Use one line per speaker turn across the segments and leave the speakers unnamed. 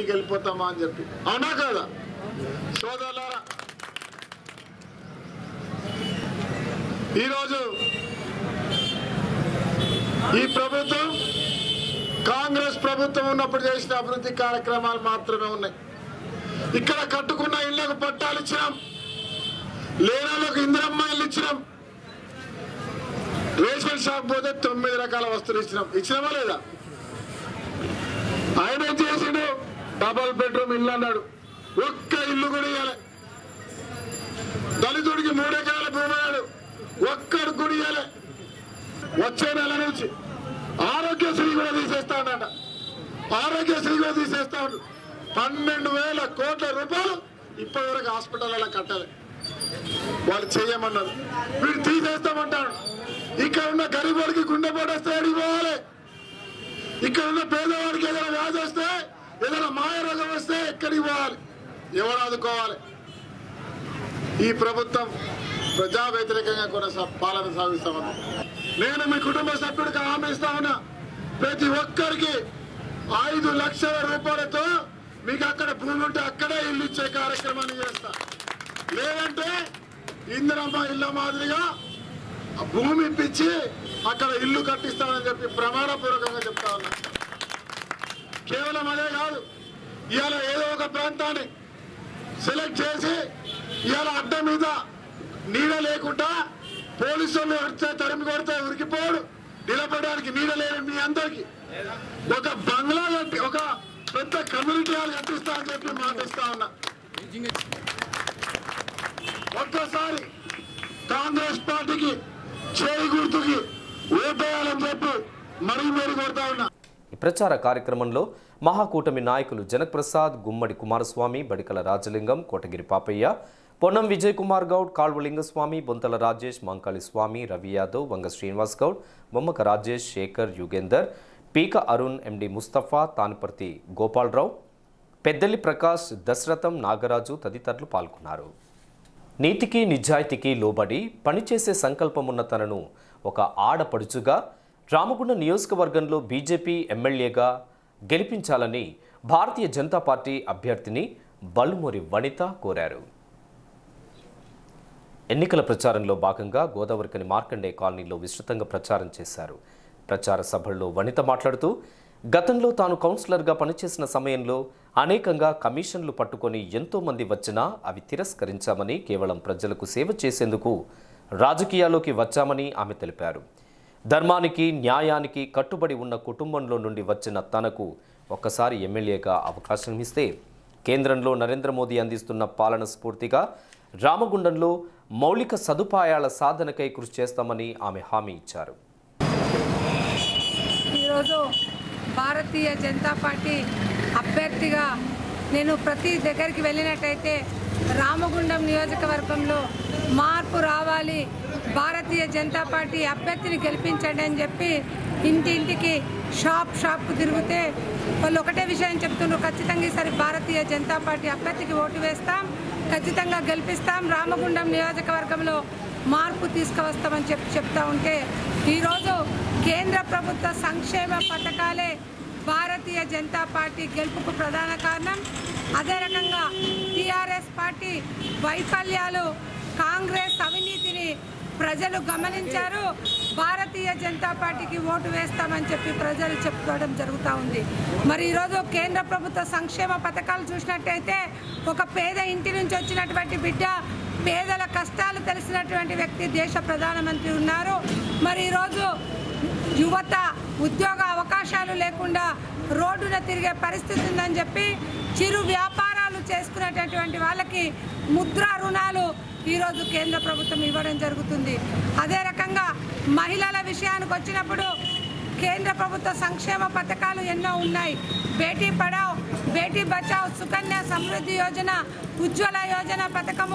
ఇంటికి వెళ్ళిపోతామా అని చెప్పి అవునా కదా సోదరులారా ఈరోజు ఈ ప్రభుత్వం కాంగ్రెస్ ప్రభుత్వం ఉన్నప్పుడు చేసిన అభివృద్ధి కార్యక్రమాలు మాత్రమే ఉన్నాయి ఇక్కడ కట్టుకున్న ఇళ్లకు పట్టాలు ఇచ్చినాం లేనాలకు ఇందిరమ్మ ఇల్లు ఇచ్చినాం రేషన్ షాప్ పోతే తొమ్మిది రకాల వస్తువులు ఇచ్చినాం ఇచ్చినామా లేదా ఆయన ఏం చేసిండు డబల్ బెడ్రూమ్ ఇల్లు అన్నాడు ఒక్క ఇల్లు కూడా ఇవ్వాలి దళితుడికి మూడెకరాల భూమి అన్నాడు ఒక్కడు కూడా ఇవ్వాలి వచ్చే నెల నుంచి ఆరోగ్యశ్రీ కూడా తీసేస్తాడట ఆరోగ్యశ్రీ కూడా తీసేస్తాడు పన్నెండు వేల కోట్ల రూపాయలు ఇప్పటి వరకు హాస్పిటల్ కట్టాలి వాళ్ళు చేయమన్నారు వీడు తీసేస్తామంటాడు ఇక్కడ ఉన్న గరీబుడికి గుండె పడేస్తే ఎడికి పోవాలి ఇక్కడ ఉన్న పేదవాడికి ఏదైనా వ్యాధి వస్తే ఏదైనా మాయ రోగం వస్తే ఎక్కడికి పోవాలి ఎవరు ఆదుకోవాలి ఈ ప్రభుత్వం ప్రజా వ్యతిరేకంగా కూడా స- పాలన సాగిస్తామన్నా నేను మీ కుటుంబ సభ్యుడికి హామీ ఇస్తా ఉన్నా ప్రతి ఒక్కరికి ఐదు లక్షల రూపాయలతో మీకు అక్కడ భూమి ఉంటే అక్కడే ఇల్లు ఇచ్చే కార్యక్రమాన్ని చేస్తా లేదంటే ఇందిరమ్మ ఇళ్ళ మాదిరిగా ఆ భూమి ఇప్పించి అక్కడ ఇల్లు కట్టిస్తానని చెప్పి ప్రమాణపూర్వకంగా చెప్తా ఉన్నా కేవలం అదే కాదు ఇవాళ ఏదో ఒక ప్రాంతాన్ని సెలెక్ట్ చేసి ఇవాళ అడ్డ మీద నీడ లేకుండా పోలీసులు వస్తే తరిమి కొడితే ఉరికిపోడు నిలబడడానికి నీడ లేని మీ అందరికి ఒక బంగ్లా కట్టి ఒక పెద్ద కమ్యూనిటీ హాల్ కట్టిస్తా అని చెప్పి మాటిస్తా ఉన్నా ఒక్కసారి కాంగ్రెస్ పార్టీకి చేయి గుర్తుకి ఓటేయాలని చెప్పి మరీ మరీ కొడతా ఉన్నా
ఈ ప్రచార కార్యక్రమంలో మహాకూటమి నాయకులు జనప్రసాద్ గుమ్మడి కుమారస్వామి బడికల రాజలింగం కోటగిరి పాపయ్య పొన్నం విజయ్ కుమార్ గౌడ్ కాల్వలింగస్వామి బొంతల రాజేష్ మంకాళి స్వామి రవి యాదవ్ వంగ శ్రీనివాస్ గౌడ్ బొమ్మక రాజేష్ శేఖర్ యుగేందర్ పీక అరుణ్ ఎండి ముస్తఫా తానిపర్తి గోపాలరావు పెద్దలి ప్రకాష్ దశరథం నాగరాజు తదితరులు పాల్గొన్నారు నీతికి నిజాయితీకి లోబడి పనిచేసే సంకల్పమున్న తనను ఒక ఆడపడుచుగా రామగుండ నియోజకవర్గంలో బీజేపీ ఎమ్మెల్యేగా గెలిపించాలని భారతీయ జనతా పార్టీ అభ్యర్థిని బల్మురి వనిత కోరారు ఎన్నికల ప్రచారంలో భాగంగా గోదావరికని మార్కండే కాలనీలో విస్తృతంగా ప్రచారం చేశారు ప్రచార సభల్లో వనిత మాట్లాడుతూ గతంలో తాను కౌన్సిలర్గా పనిచేసిన సమయంలో అనేకంగా కమిషన్లు పట్టుకొని ఎంతో మంది వచ్చినా అవి తిరస్కరించామని కేవలం ప్రజలకు సేవ చేసేందుకు రాజకీయాల్లోకి వచ్చామని ఆమె తెలిపారు ధర్మానికి న్యాయానికి కట్టుబడి ఉన్న కుటుంబంలో నుండి వచ్చిన తనకు ఒక్కసారి ఎమ్మెల్యేగా అవకాశం ఇస్తే కేంద్రంలో నరేంద్ర మోదీ అందిస్తున్న పాలన స్ఫూర్తిగా రామగుండంలో మౌలిక సదుపాయాల సాధనకై కృషి చేస్తామని ఆమె హామీ ఇచ్చారు
ఈరోజు భారతీయ జనతా పార్టీ అభ్యర్థిగా నేను ప్రతి దగ్గరికి వెళ్ళినట్టయితే రామగుండం నియోజకవర్గంలో మార్పు రావాలి భారతీయ జనతా పార్టీ అభ్యర్థిని గెలిపించండి అని చెప్పి ఇంటింటికి షాప్ షాప్ తిరిగితే వాళ్ళు ఒకటే విషయం చెప్తున్నారు ఖచ్చితంగా ఈసారి భారతీయ జనతా పార్టీ అభ్యర్థికి ఓటు వేస్తాం ఖచ్చితంగా గెలిపిస్తాం రామగుండం నియోజకవర్గంలో మార్పు తీసుకువస్తామని చెప్పి చెప్తా ఉంటే ఈరోజు కేంద్ర ప్రభుత్వ సంక్షేమ పథకాలే భారతీయ జనతా పార్టీ గెలుపుకు ప్రధాన కారణం అదే రకంగా టీఆర్ఎస్ పార్టీ వైఫల్యాలు కాంగ్రెస్ అవినీతిని ప్రజలు గమనించారు భారతీయ జనతా పార్టీకి ఓటు వేస్తామని చెప్పి ప్రజలు చెప్పుకోవడం జరుగుతూ ఉంది మరి ఈరోజు కేంద్ర ప్రభుత్వ సంక్షేమ పథకాలు చూసినట్టయితే ఒక పేద ఇంటి నుంచి వచ్చినటువంటి బిడ్డ పేదల కష్టాలు తెలిసినటువంటి వ్యక్తి దేశ ప్రధానమంత్రి ఉన్నారు మరి ఈరోజు యువత ఉద్యోగ అవకాశాలు లేకుండా రోడ్డున తిరిగే పరిస్థితి ఉందని చెప్పి చిరు వ్యాపారాలు చేసుకునేటటువంటి వాళ్ళకి ముద్రా రుణాలు ఈరోజు కేంద్ర ప్రభుత్వం ఇవ్వడం జరుగుతుంది అదే రకంగా మహిళల విషయానికి వచ్చినప్పుడు కేంద్ర ప్రభుత్వ సంక్షేమ పథకాలు ఎన్నో ఉన్నాయి బేటీ పడావ్ బేటీ బచావ్ సుకన్య సమృద్ధి యోజన ఉజ్వల యోజన పథకము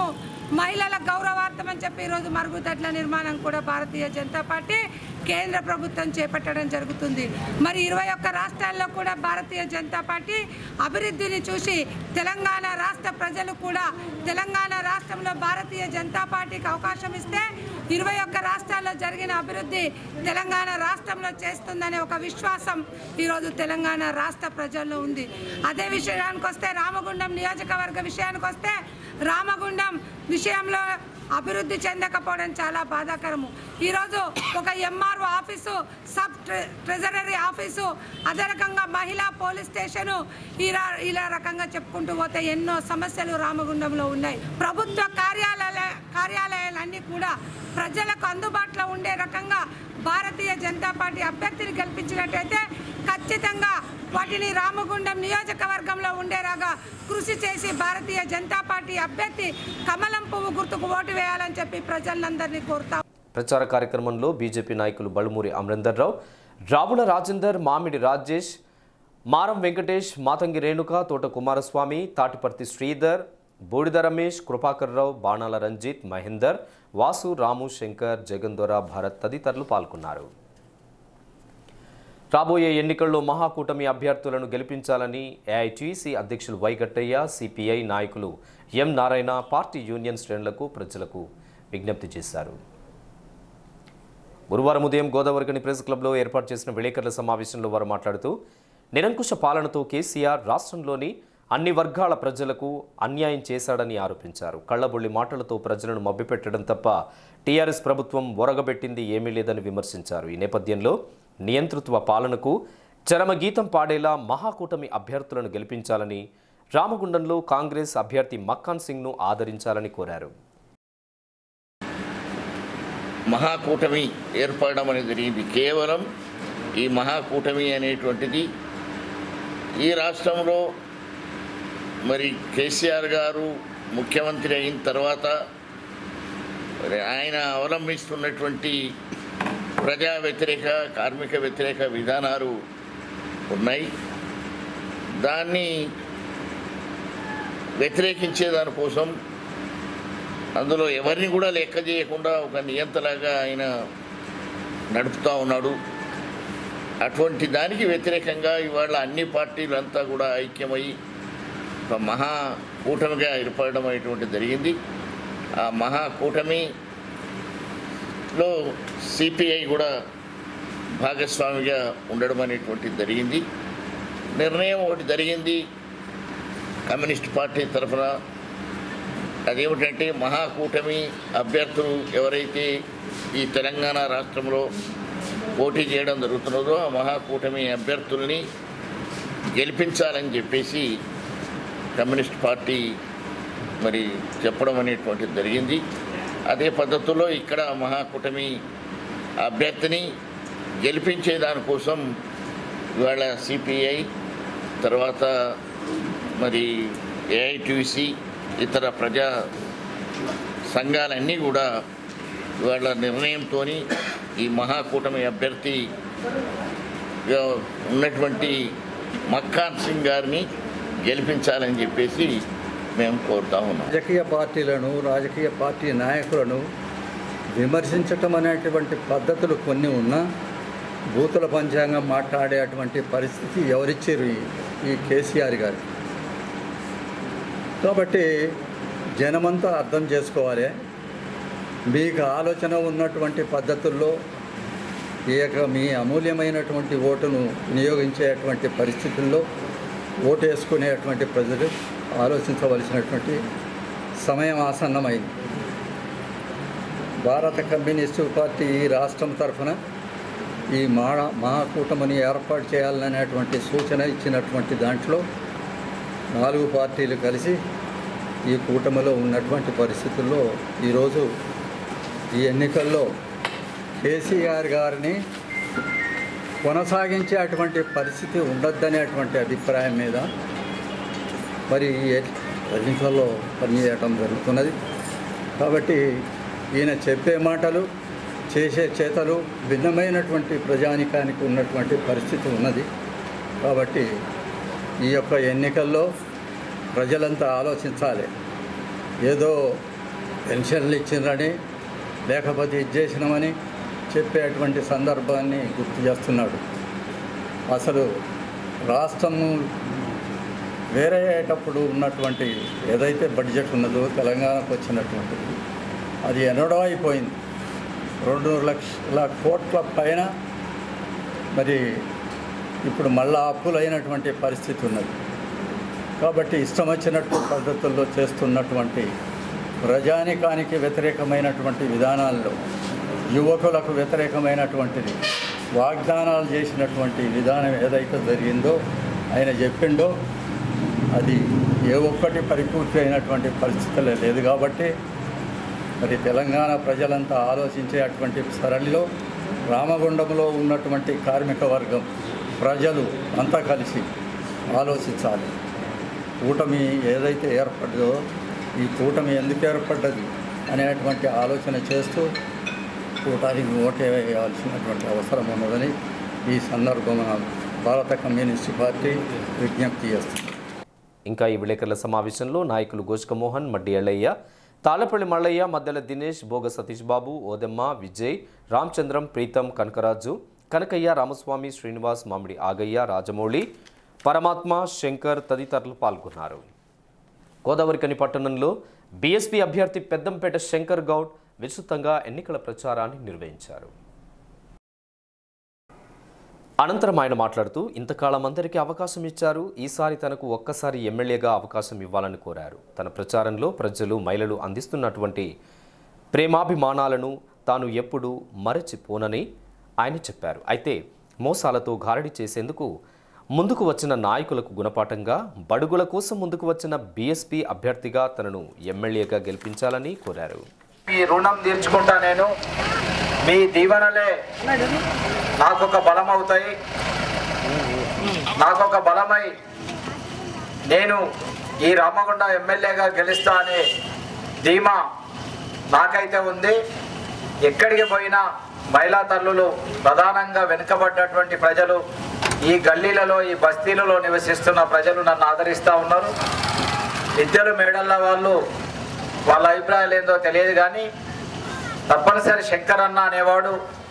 మహిళల గౌరవార్థం అని చెప్పి ఈరోజు మరుగుదొడ్ల నిర్మాణం కూడా భారతీయ జనతా పార్టీ కేంద్ర ప్రభుత్వం చేపట్టడం జరుగుతుంది మరి ఇరవై ఒక్క రాష్ట్రాల్లో కూడా భారతీయ జనతా పార్టీ అభివృద్ధిని చూసి తెలంగాణ రాష్ట్ర ప్రజలు కూడా తెలంగాణ రాష్ట్రంలో భారతీయ జనతా పార్టీకి అవకాశం ఇస్తే ఇరవై ఒక్క రాష్ట్రాల్లో జరిగిన అభివృద్ధి తెలంగాణ రాష్ట్రంలో చేస్తుందనే ఒక విశ్వాసం ఈరోజు తెలంగాణ రాష్ట్ర ప్రజల్లో ఉంది అదే విషయానికి వస్తే రామగుండం నియోజకవర్గ విషయానికి వస్తే రామగుండం విషయంలో అభివృద్ధి చెందకపోవడం చాలా బాధాకరము ఈరోజు ఒక ఎంఆర్ఓ ఆఫీసు సబ్ ట్రె- ట్రెజరీ ఆఫీసు అదే రకంగా మహిళా పోలీస్ స్టేషను ఇలా ఇలా రకంగా చెప్పుకుంటూ పోతే ఎన్నో సమస్యలు రామగుండంలో ఉన్నాయి ప్రభుత్వ కార్యాలయ కార్యాలయాలన్నీ కూడా ప్రజలకు అందుబాటులో ఉండే రకంగా భారతీయ జనతా పార్టీ అభ్యర్థిని గెలిపించినట్టయితే ఖచ్చితంగా వాటిని రామగుండం నియోజకవర్గంలో ఉండేలాగా కృషి చేసి భారతీయ జనతా పార్టీ అభ్యర్థి కమలం పువ్వు గుర్తుకు ఓటు వేయాలని చెప్పి ప్రజలందరినీ కోరుతా
ప్రచార కార్యక్రమంలో బీజేపీ నాయకులు బళుమూరి అమరేందర్ రావు రావుల రాజేందర్ మామిడి రాజేష్ మారం వెంకటేష్ మాతంగి రేణుక తోట కుమారస్వామి తాటిపర్తి శ్రీధర్ బూడిద రమేష్ కృపాకర్ రావు బాణాల రంజిత్ మహేందర్ వాసు రాము శంకర్ జగన్ దొర భరత్ తదితరులు పాల్గొన్నారు రాబోయే ఎన్నికల్లో మహాకూటమి అభ్యర్థులను గెలిపించాలని ఏఐటీసీ అధ్యక్షులు వైగట్టయ్య సిపిఐ నాయకులు ఎం నారాయణ పార్టీ యూనియన్ శ్రేణులకు ప్రజలకు విజ్ఞప్తి చేశారు గురువారం ఉదయం గోదావరికని ప్రెస్ క్లబ్లో ఏర్పాటు చేసిన విలేకరుల సమావేశంలో వారు మాట్లాడుతూ నిరంకుశ పాలనతో కేసీఆర్ రాష్ట్రంలోని అన్ని వర్గాల ప్రజలకు అన్యాయం చేశాడని ఆరోపించారు కళ్ళబొల్లి మాటలతో ప్రజలను మభ్యపెట్టడం తప్ప టీఆర్ఎస్ ప్రభుత్వం ఒరగబెట్టింది ఏమీ లేదని విమర్శించారు ఈ నేపథ్యంలో నియంతృత్వ పాలనకు చరమగీతం పాడేలా మహాకూటమి అభ్యర్థులను గెలిపించాలని రామగుండంలో కాంగ్రెస్ అభ్యర్థి మక్కాన్ సింగ్ను ఆదరించాలని కోరారు
మహాకూటమి ఏర్పడడం అనేది జరిగింది కేవలం ఈ మహాకూటమి అనేటువంటిది ఈ రాష్ట్రంలో మరి కేసీఆర్ గారు ముఖ్యమంత్రి అయిన తర్వాత మరి ఆయన అవలంబిస్తున్నటువంటి ప్రజా వ్యతిరేక కార్మిక వ్యతిరేక విధానాలు ఉన్నాయి దాన్ని వ్యతిరేకించే దానికోసం అందులో ఎవరిని కూడా లెక్క చేయకుండా ఒక నియంతలాగా ఆయన నడుపుతూ ఉన్నాడు అటువంటి దానికి వ్యతిరేకంగా ఇవాళ అన్ని పార్టీలు అంతా కూడా ఐక్యమై ఒక మహా కూటమిగా ఏర్పడడం అనేటువంటి జరిగింది ఆ మహా కూటమిలో సిపిఐ కూడా భాగస్వామిగా ఉండడం అనేటువంటిది జరిగింది నిర్ణయం ఒకటి జరిగింది కమ్యూనిస్ట్ పార్టీ తరఫున అదేమిటంటే మహాకూటమి అభ్యర్థులు ఎవరైతే ఈ తెలంగాణ రాష్ట్రంలో పోటీ చేయడం జరుగుతున్నదో ఆ మహాకూటమి అభ్యర్థుల్ని గెలిపించాలని చెప్పేసి కమ్యూనిస్ట్ పార్టీ మరి చెప్పడం అనేటువంటిది జరిగింది అదే పద్ధతిలో ఇక్కడ మహాకూటమి అభ్యర్థిని గెలిపించే దానికోసం ఇవాళ సిపిఐ తర్వాత మరి ఏఐటీసీ ఇతర ప్రజా సంఘాలన్నీ కూడా ఇవాళ నిర్ణయంతో ఈ మహాకూటమి అభ్యర్థిగా ఉన్నటువంటి మక్కాన్ సింగ్ గారిని గెలిపించాలని చెప్పేసి మేము కోరుతా ఉన్నాం
రాజకీయ పార్టీలను రాజకీయ పార్టీ నాయకులను విమర్శించటం అనేటువంటి పద్ధతులు కొన్ని ఉన్నా బూతుల పంచాంగం మాట్లాడేటువంటి పరిస్థితి ఎవరిచ్చారు ఈ- ఈ కేసీఆర్ గారు కాబట్టి జనమంతా అర్థం చేసుకోవాలి మీకు ఆలోచన ఉన్నటువంటి పద్ధతుల్లో ఈ యొక్క మీ అమూల్యమైనటువంటి ఓటును వినియోగించేటువంటి పరిస్థితుల్లో ఓటు వేసుకునేటువంటి ప్రజలు ఆలోచించవలసినటువంటి సమయం ఆసన్నమైంది భారత కమ్యూనిస్టు పార్టీ ఈ రాష్ట్రం తరఫున ఈ మాడ మహాకూటమిని ఏర్పాటు చేయాలనేటువంటి సూచన ఇచ్చినటువంటి దాంట్లో నాలుగు పార్టీలు కలిసి ఈ కూటమిలో ఉన్నటువంటి పరిస్థితుల్లో ఈరోజు ఈ ఎన్నికల్లో కేసీఆర్ గారిని కొనసాగించేటువంటి పరిస్థితి ఉండొద్దనేటువంటి అభిప్రాయం మీద మరి ఈ ఎన్నికల్లో పనిచేయటం జరుగుతున్నది కాబట్టి ఈయన చెప్పే మాటలు చేసే చేతలు భిన్నమైనటువంటి ప్రజానికానికి ఉన్నటువంటి పరిస్థితి ఉన్నది కాబట్టి ఈ యొక్క ఎన్నికల్లో ప్రజలంతా ఆలోచించాలి ఏదో పెన్షన్లు ఇచ్చినని లేకపోతే ఇది చేసినామని చెప్పేటువంటి సందర్భాన్ని గుర్తు చేస్తున్నాడు అసలు రాష్ట్రము వేరేటప్పుడు ఉన్నటువంటి ఏదైతే బడ్జెట్ ఉన్నదో తెలంగాణకు వచ్చినటువంటిది అది ఎన్నడో అయిపోయింది రెండు లక్షల కోట్ల పైన మరి ఇప్పుడు మళ్ళా అప్పులైనటువంటి పరిస్థితి ఉన్నది కాబట్టి ఇష్టం వచ్చినట్టు పద్ధతుల్లో చేస్తున్నటువంటి ప్రజానికానికి వ్యతిరేకమైనటువంటి విధానాల్లో యువకులకు వ్యతిరేకమైనటువంటిది వాగ్దానాలు చేసినటువంటి విధానం ఏదైతే జరిగిందో ఆయన చెప్పిండో అది ఏ ఒక్కటి పరిపూర్తి అయినటువంటి పరిస్థితులే లేదు కాబట్టి మరి తెలంగాణ ప్రజలంతా ఆలోచించే అటువంటి సరళిలో రామగుండంలో ఉన్నటువంటి కార్మిక వర్గం ప్రజలు అంతా కలిసి ఆలోచించాలి కూటమి ఏదైతే ఏర్పడ్డదో ఈ కూటమి ఎందుకు ఏర్పడ్డది అనేటువంటి ఆలోచన చేస్తూ కూటానికి ఓటే వేయాల్సినటువంటి అవసరం ఉన్నదని ఈ సందర్భంగా భారత కమ్యూనిస్ట్ పార్టీ విజ్ఞప్తి చేస్తుంది
ఇంకా ఈ విలేకరుల సమావేశంలో నాయకులు గోష్క మోహన్ మడ్డి ఎల్లయ్య తాళపల్లి మల్లయ్య మద్దెల దినేష్ భోగ సతీష్ బాబు ఓదెమ్మ విజయ్ రామచంద్రం ప్రీతం కనకరాజు కనకయ్య రామస్వామి శ్రీనివాస్ మామిడి ఆగయ్య రాజమౌళి పరమాత్మ శంకర్ తదితరులు పాల్గొన్నారు గోదావరికని పట్టణంలో బీఎస్పీ అభ్యర్థి పెద్దంపేట శంకర్ గౌడ్ విస్తృతంగా ఎన్నికల ప్రచారాన్ని నిర్వహించారు అనంతరం ఆయన మాట్లాడుతూ ఇంతకాలం అందరికీ అవకాశం ఇచ్చారు ఈసారి తనకు ఒక్కసారి ఎమ్మెల్యేగా అవకాశం ఇవ్వాలని కోరారు తన ప్రచారంలో ప్రజలు మహిళలు అందిస్తున్నటువంటి ప్రేమాభిమానాలను తాను ఎప్పుడూ మరచిపోనని ఆయన చెప్పారు అయితే మోసాలతో గారడి చేసేందుకు ముందుకు వచ్చిన నాయకులకు గుణపాఠంగా బడుగుల కోసం ముందుకు వచ్చిన బీఎస్పీ అభ్యర్థిగా తనను ఎమ్మెల్యేగా గెలిపించాలని కోరారు
మీ రుణం తీర్చుకుంటా నేను మీ దీవెనలే నాకొక బలం అవుతాయి నాకొక బలమై నేను ఈ రామగుండ ఎమ్మెల్యేగా గెలుస్తా అనే ధీమా నాకైతే ఉంది ఎక్కడికి పోయినా మహిళా తల్లులు ప్రధానంగా వెనుకబడ్డటువంటి ప్రజలు ఈ గల్లీలలో ఈ బస్తీలలో నివసిస్తున్న ప్రజలు నన్ను ఆదరిస్తూ ఉన్నారు ఇద్దరు మేడల్ల వాళ్ళు వాళ్ళ అభిప్రాయాలు ఏందో తెలియదు కానీ తప్పనిసరి శంకర్ అన్న అనేవాడు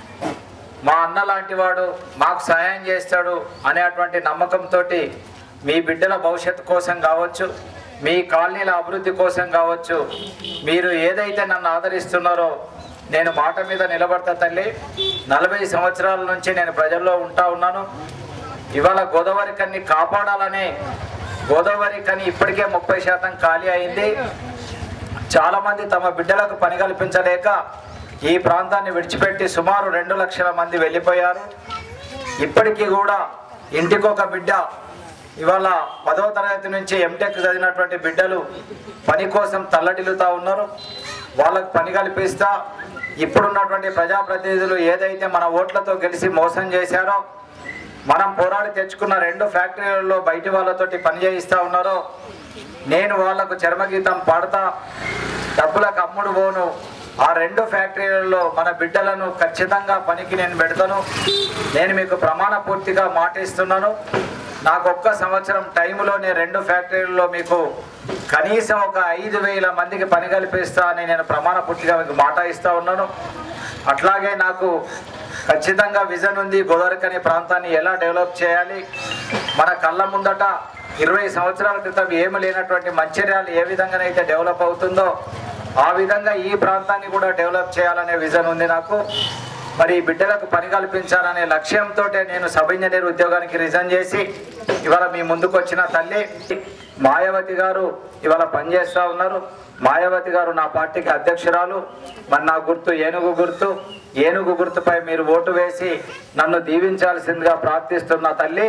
మా అన్న లాంటి వాడు మాకు సహాయం చేస్తాడు అనేటువంటి నమ్మకంతో మీ బిడ్డల భవిష్యత్తు కోసం కావచ్చు మీ కాలనీల అభివృద్ధి కోసం కావచ్చు మీరు ఏదైతే నన్ను ఆదరిస్తున్నారో నేను మాట మీద నిలబడతా తల్లి నలభై సంవత్సరాల నుంచి నేను ప్రజల్లో ఉంటా ఉన్నాను ఇవాళ గోదావరి కన్ని కాపాడాలనే గోదావరి కని ఇప్పటికే ముప్పై శాతం ఖాళీ అయింది చాలా మంది తమ బిడ్డలకు పని కల్పించలేక ఈ ప్రాంతాన్ని విడిచిపెట్టి సుమారు రెండు లక్షల మంది వెళ్ళిపోయారు ఇప్పటికీ కూడా ఇంటికొక బిడ్డ ఇవాళ పదవ తరగతి నుంచి ఎంటెక్ చదివినటువంటి బిడ్డలు పని కోసం తల్లడిల్లుతా ఉన్నారు వాళ్ళకు పని కల్పిస్తా ఇప్పుడున్నటువంటి ప్రజాప్రతినిధులు ఏదైతే మన ఓట్లతో గెలిచి మోసం చేశారో మనం పోరాడి తెచ్చుకున్న రెండు ఫ్యాక్టరీలలో బయటి వాళ్ళతోటి పని చేయిస్తా ఉన్నారో నేను వాళ్లకు చర్మగీతం పాడతా డబ్బులకు అమ్ముడు పోను ఆ రెండు ఫ్యాక్టరీలలో మన బిడ్డలను ఖచ్చితంగా పనికి నేను పెడతాను నేను మీకు ప్రమాణ పూర్తిగా మాట ఇస్తున్నాను నాకు ఒక్క సంవత్సరం టైంలో నేను రెండు ఫ్యాక్టరీలలో మీకు కనీసం ఒక ఐదు వేల మందికి పని కల్పిస్తా అని నేను ప్రమాణ పూర్తిగా మీకు మాట ఇస్తా ఉన్నాను అట్లాగే నాకు ఖచ్చితంగా విజన్ ఉంది గోదావరికని ప్రాంతాన్ని ఎలా డెవలప్ చేయాలి మన కళ్ళ ముందట ఇరవై సంవత్సరాల క్రితం ఏమి లేనటువంటి మంచిర్యాలు ఏ విధంగానైతే డెవలప్ అవుతుందో ఆ విధంగా ఈ ప్రాంతాన్ని కూడా డెవలప్ చేయాలనే విజన్ ఉంది నాకు మరి ఈ బిడ్డలకు పని కల్పించాలనే లక్ష్యంతో నేను సబ్ ఇంజనీర్ ఉద్యోగానికి రిజైన్ చేసి ఇవాళ మీ ముందుకు వచ్చిన తల్లి మాయావతి గారు ఇవాళ పనిచేస్తూ ఉన్నారు మాయావతి గారు నా పార్టీకి అధ్యక్షురాలు మరి నా గుర్తు ఏనుగు గుర్తు ఏనుగు గుర్తుపై మీరు ఓటు వేసి నన్ను దీవించాల్సిందిగా ప్రార్థిస్తున్న తల్లి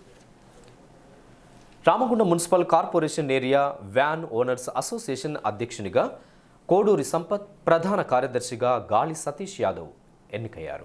Ramagundam municipal corporation area van owners association అధ్యక్షునిగా కోడూరి సంపత్ ప్రధాన కార్యదర్శిగా గాలి సతీష్ యాదవ్ ఎన్నికయ్యారు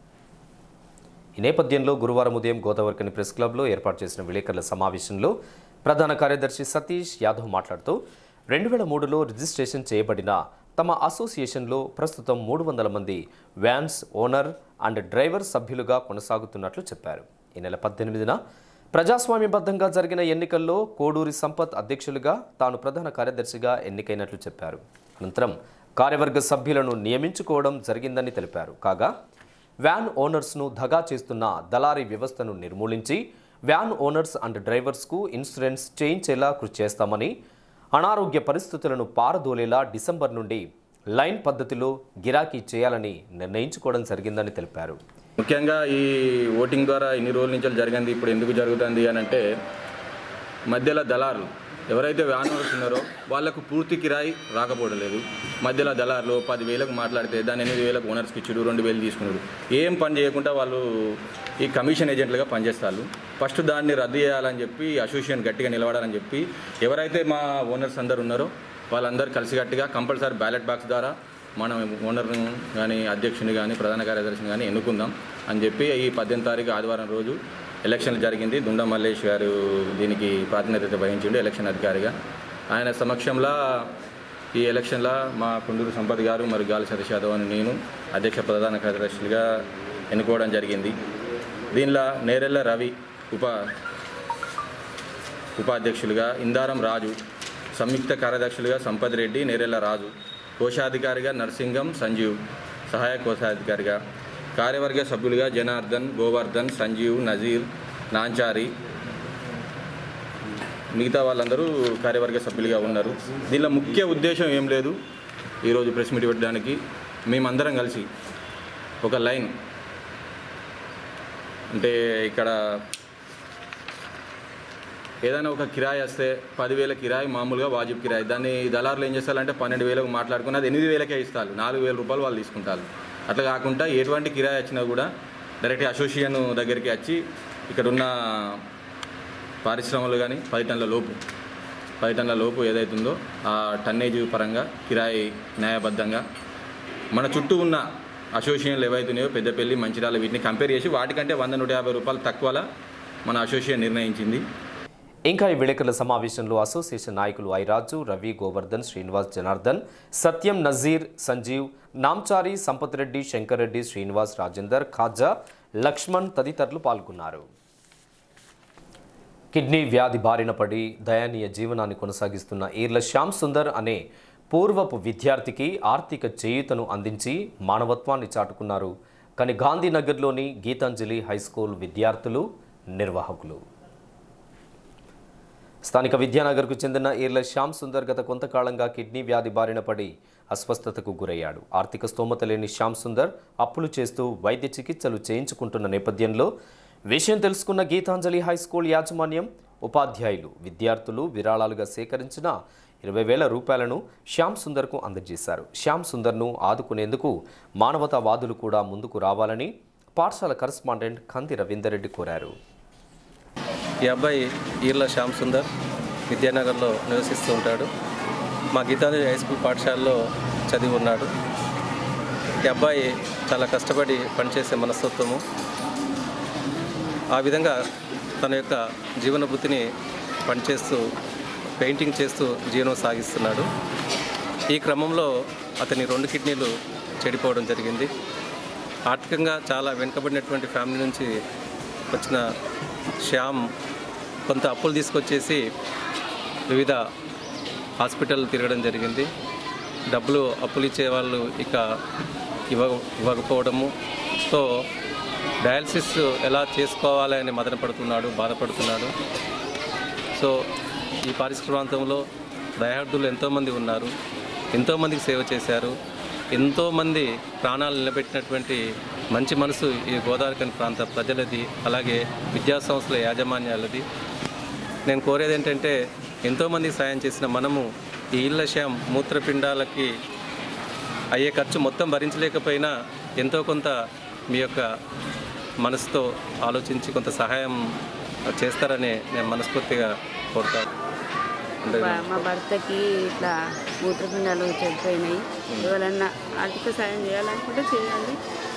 ఈ నేపథ్యంలో గురువారం ఉదయం గోదావరికని ప్రెస్ క్లబ్లో ఏర్పాటు చేసిన విలేకరుల సమావేశంలో ప్రధాన కార్యదర్శి సతీష్ యాదవ్ మాట్లాడుతూ రెండు వేల మూడులో రిజిస్ట్రేషన్ చేయబడిన తమ అసోసియేషన్లో ప్రస్తుతం మూడు వందల మంది వ్యాన్స్ ఓనర్ అండ్ డ్రైవర్ సభ్యులుగా కొనసాగుతున్నట్లు చెప్పారు ఈ నెల పద్దెనిమిదిన ప్రజాస్వామ్యబద్ధంగా జరిగిన ఎన్నికల్లో కోడూరి సంపత్ అధ్యక్షులుగా తాను ప్రధాన కార్యదర్శిగా ఎన్నికైనట్లు చెప్పారు అనంతరం కార్యవర్గ సభ్యులను నియమించుకోవడం జరిగిందని తెలిపారు కాగా వ్యాన్ ఓనర్స్ను దగా చేస్తున్న దళారీ వ్యవస్థను నిర్మూలించి వ్యాన్ ఓనర్స్ అండ్ డ్రైవర్స్కు ఇన్సూరెన్స్ చేయించేలా కృషి చేస్తామని అనారోగ్య పరిస్థితులను పారదోలేలా డిసెంబర్ నుండి లైన్ పద్ధతిలో గిరాకీ చేయాలని నిర్ణయించుకోవడం జరిగిందని తెలిపారు
ముఖ్యంగా ఈ ఓటింగ్ ద్వారా ఇన్ని రోజుల నుంచి జరిగింది ఇప్పుడు ఎందుకు జరుగుతుంది అని అంటే మధ్యలో దళారులు ఎవరైతే వ్యాన్ ఓనర్స్ ఉన్నారో వాళ్ళకు పూర్తి కిరాయి రాకపోవడం లేదు మధ్యలో దళారులు పది వేలకు మాట్లాడితే దాన్ని ఎనిమిది వేలకు ఓనర్స్కి ఇచ్చారు రెండు వేలు తీసుకున్నారు ఏం పని చేయకుండా వాళ్ళు ఈ కమిషన్ ఏజెంట్లుగా పనిచేస్తారు ఫస్ట్ దాన్ని రద్దు చేయాలని చెప్పి అసోసియేషన్ గట్టిగా నిలబడాలని చెప్పి ఎవరైతే మా ఓనర్స్ అందరు ఉన్నారో వాళ్ళందరూ కలిసికట్టుగా కంపల్సరీ బ్యాలెట్ బాక్స్ ద్వారా మనం ఓనర్ను కానీ అధ్యక్షుని కానీ ప్రధాన కార్యదర్శిని కానీ ఎన్నుకుందాం అని చెప్పి ఈ పద్దెనిమిది తారీఖు ఆదివారం రోజు ఎలక్షన్ జరిగింది దుండ మల్లేష్ గారు దీనికి ప్రాతినిధ్యత వహించిండు ఎలక్షన్ అధికారిగా ఆయన సమక్షంలో ఈ ఎలక్షన్లో మా కుండూరు సంపత్ గారు మరి గాలి సతీష్ యాదవ్ అని నేను అధ్యక్ష ప్రధాన కార్యదర్శులుగా ఎన్నుకోవడం జరిగింది దీనిలో నేరెళ్ళ రవి ఉప ఉపాధ్యక్షులుగా ఇందారం రాజు సంయుక్త కార్యదర్శులుగా సంపత్ రెడ్డి నేరెళ్ల రాజు కోశాధికారిగా నర్సింగం సంజీవ్ సహాయ కోశాధికారిగా కార్యవర్గ సభ్యులుగా జనార్దన్ గోవర్ధన్ సంజీవ్ నజీర్ నాంచారి మిగతా వాళ్ళందరూ కార్యవర్గ సభ్యులుగా ఉన్నారు దీనిలో ముఖ్య ఉద్దేశం ఏం లేదు ఈరోజు ప్రెస్ మీట్ పెట్టడానికి మేమందరం కలిసి ఒక లైన్ అంటే ఇక్కడ ఏదైనా ఒక కిరాయి వస్తే పదివేల కిరాయి మామూలుగా వాజిబ్ కిరాయి దాన్ని దళారులు ఏం చేస్తారంటే పన్నెండు వేలకు మాట్లాడుకుని అది ఎనిమిది వేలకే ఇస్తారు నాలుగు వేల రూపాయలు వాళ్ళు తీసుకుంటారు అట్లా కాకుండా ఎటువంటి కిరాయి వచ్చినా కూడా డైరెక్ట్ అసోసియేషన్ దగ్గరికి వచ్చి ఇక్కడ ఉన్న పారిశ్రమలు కానీ పది టన్నుల లోపు పది టన్నుల లోపు ఏదైతుందో ఆ టన్నేజ్ పరంగా కిరాయి న్యాయబద్ధంగా మన చుట్టూ ఉన్న అసోసియేషన్లు ఏవైతున్నాయో పెద్దపల్లి మంచిర్యాల వీటిని కంపేర్ చేసి వాటికంటే వంద నూట యాభై రూపాయలు తక్కువలా మన అసోసియేషన్ నిర్ణయించింది
ఇంకా ఈ విలేకరుల సమావేశంలో అసోసియేషన్ నాయకులు ఐరాజు రవి గోవర్ధన్ శ్రీనివాస్ జనార్దన్ సత్యం నజీర్ సంజీవ్ నాంచారి సంపత్ రెడ్డి శంకర్ రెడ్డి శ్రీనివాస్ రాజేందర్ ఖాజా లక్ష్మణ్ తదితరులు పాల్గొన్నారు కిడ్నీ వ్యాధి బారిన పడి దయనీయ జీవనాన్ని కొనసాగిస్తున్న ఈర్ల శ్యామ్ సుందర్ అనే పూర్వపు విద్యార్థికి ఆర్థిక చేయూతను అందించి మానవత్వాన్ని చాటుకున్నారు కానీ గాంధీనగర్లోని గీతాంజలి హైస్కూల్ విద్యార్థులు నిర్వాహకులు స్థానిక విద్యానగర్కు చెందిన ఈర్ల శ్యామ్ సుందర్ గత కొంతకాలంగా కిడ్నీ వ్యాధి బారిన పడి అస్వస్థతకు గురయ్యాడు ఆర్థిక స్తోమత లేని శ్యామ్ సుందర్ అప్పులు చేస్తూ వైద్య చికిత్సలు చేయించుకుంటున్న నేపథ్యంలో విషయం తెలుసుకున్న గీతాంజలి హై స్కూల్ యాజమాన్యం ఉపాధ్యాయులు విద్యార్థులు విరాళాలుగా సేకరించిన ఇరవై వేల రూపాయలను శ్యామ్ సుందర్కు అందజేశారు శ్యామ్ సుందర్ను ఆదుకునేందుకు మానవతావాదులు కూడా ముందుకు రావాలని పాఠశాల కరస్పాండెంట్ కంది రవీందర్ రెడ్డి కోరారు
ఈ అబ్బాయి ఈర్ల శ్యామ్ సుందర్ విద్యానగర్లో నివసిస్తూ ఉంటాడు మా గీతాంజలి హై స్కూల్ పాఠశాలలో చదివి ఉన్నాడు ఈ అబ్బాయి చాలా కష్టపడి పనిచేసే మనస్తత్వము ఆ విధంగా తన యొక్క జీవన వృత్తిని పనిచేస్తూ పెయింటింగ్ చేస్తూ జీవనం సాగిస్తున్నాడు ఈ క్రమంలో అతని రెండు కిడ్నీలు చెడిపోవడం జరిగింది ఆర్థికంగా చాలా వెనుకబడినటువంటి ఫ్యామిలీ నుంచి వచ్చిన శ్యామ్ కొంత అప్పులు తీసుకొచ్చేసి వివిధ హాస్పిటల్ తిరగడం జరిగింది డబ్బులు అప్పులు ఇచ్చే వాళ్ళు ఇక ఇవ్వ ఇవ్వకపోవడము సో డయాలసిస్ ఎలా చేసుకోవాలి అని మదన పడుతున్నాడు బాధపడుతున్నాడు సో ఈ పారిశ్రామిక ప్రాంతంలో దయార్థులు ఎంతోమంది ఉన్నారు ఎంతోమందికి సేవ చేశారు ఎంతోమంది ప్రాణాలు నిలబెట్టినటువంటి మంచి మనసు ఈ గోదావరికని ప్రాంత ప్రజలది అలాగే విద్యా సంస్థల యాజమాన్యాలది నేను కోరేది ఏంటంటే ఎంతోమందికి సాయం చేసిన మనము ఈ ఇళ్ళ శాం మూత్రపిండాలకి అయ్యే ఖర్చు మొత్తం భరించలేకపోయినా ఎంతో కొంత మీ యొక్క మనసుతో ఆలోచించి కొంత సహాయం చేస్తారని నేను మనస్ఫూర్తిగా కోరుతాను అంటే
మా- మా భర్తకి ఇట్లా మూత్రపిండాలు చెడిపోయినాయి ఎవరన్నా ఆర్థిక సాయం చేయాలనుకుంటే చేయండి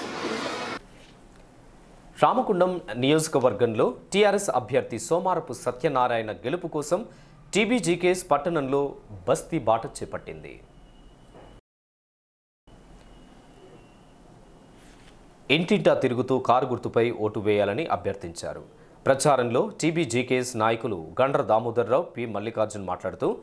రామకుండం నియోజకవర్గంలో టీఆర్ఎస్ అభ్యర్థి సోమారపు సత్యనారాయణ గెలుపు కోసం టీబీజీకేఎస్ పట్టణంలో బస్తీ బాట చేపట్టింది ఇంటింటా తిరుగుతూ కారు గుర్తుపై ఓటు వేయాలని అభ్యర్థించారు ప్రచారంలో టీబీజీకేఎస్ నాయకులు గండ్ర దామోదర్రావు పి మల్లికార్జున్ మాట్లాడుతూ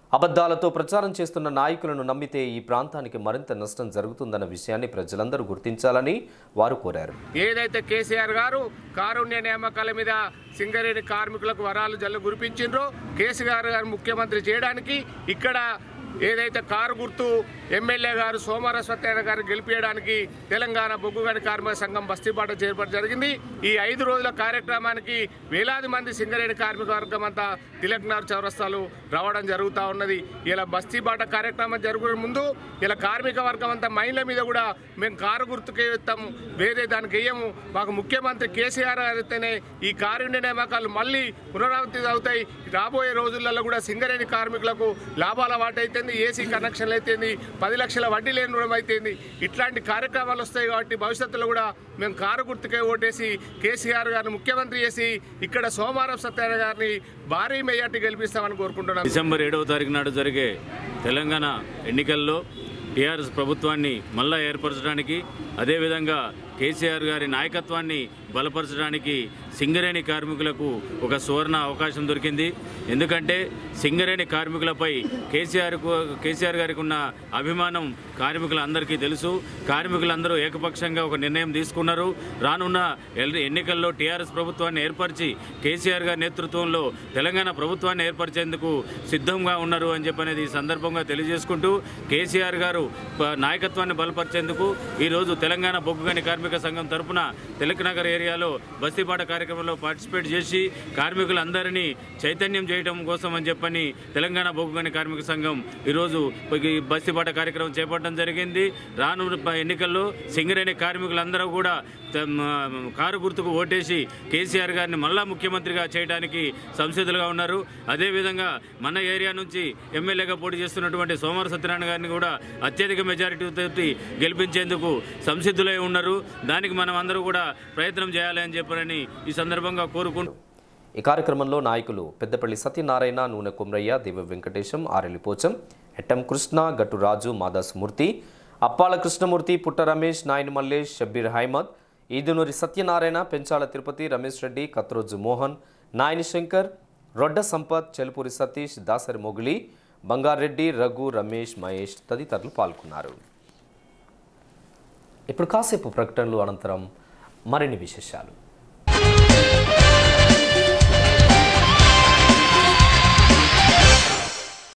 అబద్ధాలతో ప్రచారం చేస్తున్న నాయకులను నమ్మితే ఈ ప్రాంతానికి మరింత నష్టం జరుగుతుందన్న విషయాన్ని ప్రజలందరూ గుర్తించాలని వారు కోరారు
ఏదైతే కేసీఆర్ గారు కారుణ్య నియామకాల మీద సింగరేణి కార్మికులకు వరాలు జల్లు కురిపించిండ్రో కేసీఆర్ గారు ముఖ్యమంత్రి చేయడానికి ఇక్కడ ఏదైతే కారు గుర్తు ఎమ్మెల్యే గారు సోమవార సత్యనారాయణ గారు గెలిపించడానికి తెలంగాణ బొగ్గుగని కార్మిక సంఘం బస్తీబాట చేపట్టడం జరిగింది ఈ ఐదు రోజుల కార్యక్రమానికి వేలాది మంది సింగరేణి కార్మిక వర్గం అంతా తిలక్నార్ చౌరస్తాలు రావడం జరుగుతూ ఉన్నది ఇలా బస్తీబాట కార్యక్రమం జరుగుతున్న ముందు ఇలా కార్మిక వర్గం అంతా మైండ్ల మీద కూడా మేము కారు గుర్తుకే ఇస్తాము వేరే దానికి వేయము మాకు ముఖ్యమంత్రి కేసీఆర్ గారు అయితేనే ఈ కారుణ్య నియామకాలు మళ్ళీ పునరావృతి అవుతాయి రాబోయే రోజులలో కూడా సింగరేణి కార్మికులకు లాభాల వాట అయితేంది ఏసీ కనెక్షన్లు అయితేంది పది లక్షల వడ్డీ లేని రుణం అయితేంది ఇట్లాంటి కార్యక్రమాలు వస్తాయి కాబట్టి భవిష్యత్తులో కూడా మేము కారు గుర్తుకే ఓటేసి కేసీఆర్ గారిని ముఖ్యమంత్రి చేసి ఇక్కడ సోమవారం సత్యనారాయణ గారిని భారీ మెజార్టీ గెలిపిస్తామని కోరుకుంటున్నాం
డిసెంబర్ ఏడవ తారీఖు నాడు జరిగే తెలంగాణ ఎన్నికల్లో టీఆర్ఎస్ ప్రభుత్వాన్ని మళ్ళా ఏర్పరచడానికి అదేవిధంగా కేసీఆర్ గారి నాయకత్వాన్ని బలపరచడానికి సింగరేణి కార్మికులకు ఒక సువర్ణ అవకాశం దొరికింది ఎందుకంటే సింగరేణి కార్మికులపై కేసీఆర్ కేసీఆర్ గారికి ఉన్న అభిమానం కార్మికులందరికీ తెలుసు కార్మికులందరూ ఏకపక్షంగా ఒక నిర్ణయం తీసుకున్నారు రానున్న ఎల్- ఎన్నికల్లో టీఆర్ఎస్ ప్రభుత్వాన్ని ఏర్పరిచి కేసీఆర్ గారి నేతృత్వంలో తెలంగాణ ప్రభుత్వాన్ని ఏర్పరిచేందుకు సిద్ధంగా ఉన్నారు అని చెప్పనేది ఈ సందర్భంగా తెలియజేసుకుంటూ కేసీఆర్ గారు ప- నాయకత్వాన్ని బలపరిచేందుకు ఈరోజు తెలంగాణ బొగ్గుగని కార్మిక సంఘం తరపున తిలక్నగర్ ఏరియాలో బస్తీపాట కార్యక్రమంలో పార్టిసిపేట్ చేసి కార్మికులందరినీ చైతన్యం చేయడం కోసం అని చెప్పని తెలంగాణ బొగ్గుగని కార్మిక సంఘం ఈరోజు ఈ బస్తీపాట కార్యక్రమం చేపట్టడం జరిగింది రానున్న ఎన్నికల్లో సింగరేణి కార్మికులందరూ కూడా తమ కారు గుర్తుకు ఓటేసి కేసీఆర్ గారిని మళ్ళా ముఖ్యమంత్రిగా చేయడానికి సంసిద్ధులుగా ఉన్నారు అదేవిధంగా మన ఏరియా నుంచి ఎమ్మెల్యేగా పోటీ చేస్తున్నటువంటి సోమవార సత్యనారాయణ గారిని కూడా అత్యధిక మెజారిటీ తోటి గెలిపించేందుకు సంసిద్ధులై ఉన్నారు దానికి మనం అందరూ కూడా ప్రయత్నం చేయాలి అని చెప్పని ఈ సందర్భంగా కోరుకుంటూ
ఈ కార్యక్రమంలో నాయకులు పెద్దపల్లి సత్యనారాయణ నూనె కుమ్రయ్య దేవ వెంకటేశం ఆరెల్లి పోచం ఎట్టం కృష్ణ గట్టు రాజు మాదాస్ మూర్తి అప్పాల కృష్ణమూర్తి పుట్ట రమేష్ నాయన మల్లేష్ షబ్బీర్ హైమద్ ఈదునూరి సత్యనారాయణ పెంచాల తిరుపతి రమేష్ రెడ్డి కత్రోజు మోహన్ నాయని శంకర్ రొడ్డ సంపత్ చెలుపూరి సతీష్ దాసరి మొగులి బంగారెడ్డి రఘు రమేష్ మహేష్ తదితరులు పాల్గొన్నారు ఇప్పుడు కాసేపు ప్రకటనలు అనంతరం మరిన్ని విశేషాలు